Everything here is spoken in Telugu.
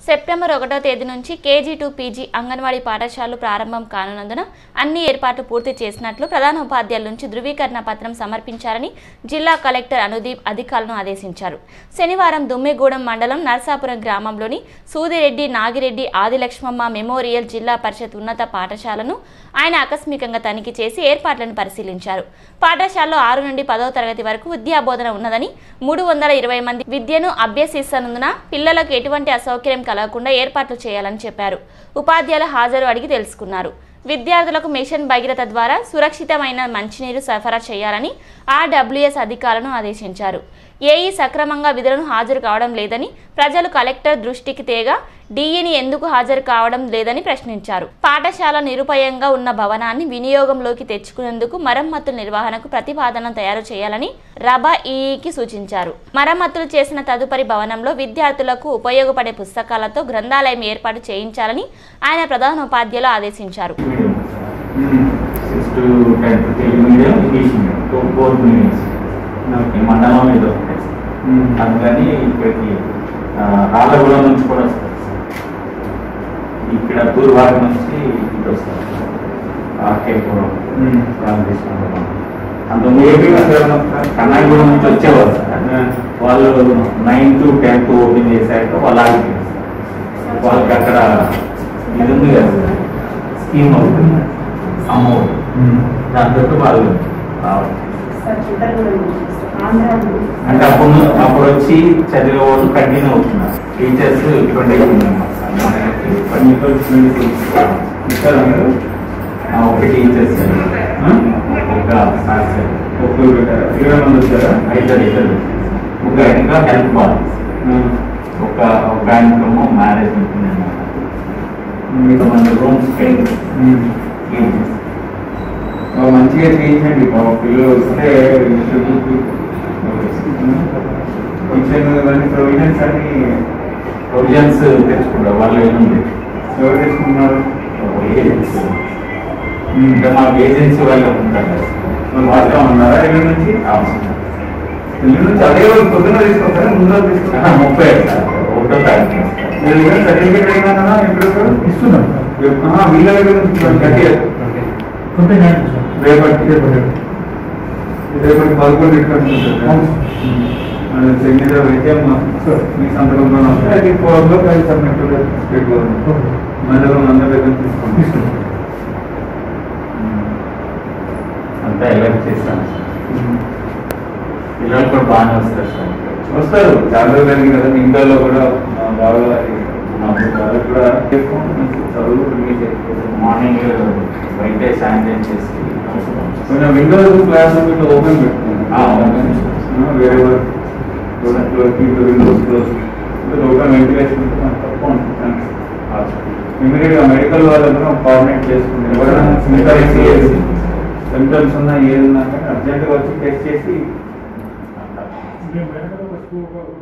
సెప్టెంబర్ ఒకటో తేదీ నుంచి కేజీ టు పీజీ అంగన్వాడీ పాఠశాలలు ప్రారంభం కానున్నందున అన్ని ఏర్పాట్లు పూర్తి చేసినట్లు ప్రధాన ఉపాధ్యాయుల నుంచి ధృవీకరణ పత్రం సమర్పించారని జిల్లా కలెక్టర్ అనుదీప్ అధికారులను ఆదేశించారు శనివారం దుమ్మిగూడెం మండలం నర్సాపురం గ్రామంలోని సూదిరెడ్డి నాగిరెడ్డి ఆదిలక్ష్మమ్మ మెమోరియల్ జిల్లా పరిషత్ ఉన్నత పాఠశాలను ఆయన ఆకస్మికంగా తనిఖీ చేసి ఏర్పాట్లను పరిశీలించారు పాఠశాలలో ఆరు నుండి పదవ తరగతి వరకు విద్యాబోధన ఉన్నదని మూడు వందల ఇరవై మంది విద్యను అభ్యసిస్తున్నందున పిల్లలకు ఎటువంటి అసౌకర్యం కలగకుండా ఏర్పాట్లు చేయాలని చెప్పారు ఉపాధ్యాయుల హాజరు అడిగి తెలుసుకున్నారు విద్యార్థులకు మిషన్ భగీరథ ద్వారా సురక్షితమైన మంచినీరు సరఫరా చేయాలని ఆర్డబ్ల్యూఎస్ అధికారులను ఆదేశించారు ఏఈ సక్రమంగా విధులను హాజరు కావడం లేదని ప్రజలు కలెక్టర్ దృష్టికి తేగా డీఈని ఎందుకు హాజరు కావడం లేదని ప్రశ్నించారు పాఠశాల నిరుపయంగా ఉన్న భవనాన్ని వినియోగంలోకి తెచ్చుకునేందుకు మరమ్మతుల నిర్వహణకు ప్రతిపాదన తయారు చేయాలని రబా ఈఈకి సూచించారు మరమ్మతులు చేసిన తదుపరి భవనంలో విద్యార్థులకు ఉపయోగపడే పుస్తకాలతో గ్రంథాలయం ఏర్పాటు చేయించాలని ఆయన ప్రధాన ఉపాధ్యాయులు ఆదేశించారు six to tenth Telugu medium English medium two four mediums ఈ మండలం ఏదో అందుకని ఇక్కడికి ఆ, రాళ్ళగూడెం నుంచి కూడా వస్తారు ఇక్కడ దూర్వాడ నుంచి ఇటు వస్తారు ఆర్కేపురం రామకృష్ణ అంత కన్నాగూడెం నుంచి వచ్చేవారు సార్ వాళ్ళు నైన్ టు టెన్త్ ఓపెన్ చేశాక వాళ్ళు ఆగిపోయారు వాళ్ళకి అక్కడ ఇది ఉంది కదా సార్ స్కీమ్ అవుతుంది అమ్మఒడి దాంతో వాళ్ళు రావాలి అంటే అప్పుడు అప్పుడు వచ్చి చదివే వాళ్ళు కంటిన్యూ అవుతున్నారు టీచర్స్ ఇబ్బంది ఒక టీచర్స్ ఒక సార్ ఇరవై మంది వచ్చారా ఇద్దరు ఇద్దరు ఒక ఇంకా హెల్ప్ వాళ్ళు ఒక ఒక ఆయనకేమో మ్యారేజ్ ఉంటుంది ఇంతమంది రూమ్స్ ఓ, మంచిగా చేయించండి పాపం పిల్లలు వస్తే కిచెన్ ఇవన్నీ ప్రొవిజన్స్ అన్ని ప్రొవిజన్స్ తెచ్చుకుంటారు వాళ్ళు ఏముంది ఎవరు చేసుకున్నారు ఏజెన్సీ ఇంకా మాకు ఏజెన్సీ వాళ్ళు ఉంటారు కదా. వాస్తవం ఉన్నారా ఎల్లు నుంచి అవసరం ఎల్లు నుంచి అదే రోజు పొద్దున తీసుకొస్తారా ముందు రోజు ఆహా, తీసుకొస్తారా ముప్పై ఏడు సార్. ఒకటో తారీఖు మీరు కూడా సర్టిఫికేట్ అయినా కదా ఎప్పుడు ఇస్తున్నాం వీళ్ళ దగ్గర నుంచి కట్టి రేపటి రేపటి పదకొండు ఇక్కడ చెన్నైలో అయితే మీ సందర్భంలో వస్తే అది ఫోర్ లో అది సబ్మిట్ స్టేట్ గవర్నమెంట్ మండలం అందరి దగ్గర తీసుకోండి అంతా ఎలక్ట్ చేస్తాను సార్. పిల్లలు కూడా బాగానే వస్తారు సార్ వస్తారు చాలా రోజులు జరిగింది కదా మీ ఇంట్లో కూడా ఆ, బాగా వాళ్ళకి కూడా చేసుకుంటూ చదువు రిలీజ్ అయిపోతుంది మార్నింగ్ బయట శానిటైజ్ చేసి కొంచెం విండోస్ క్లాస్ ఇట్లా ఓపెన్ పెట్టుకోండి ఆ, open. వేరే విండోస్ క్లోజ్ ఓపెన్ వెంటిలేషన్ తక్కువ ఉంటుంది ఇమీడియట్ గా మెడికల్ వాళ్ళందరూ కోఆర్డినేట్ చేసుకుంటే ఎవరైనా సిమ్టమ్స్ ఉన్నా ఏది ఉన్నా కానీ అర్జెంట్గా వచ్చి టెస్ట్ చేసి మేము వెనకాల ఒక స్కూల్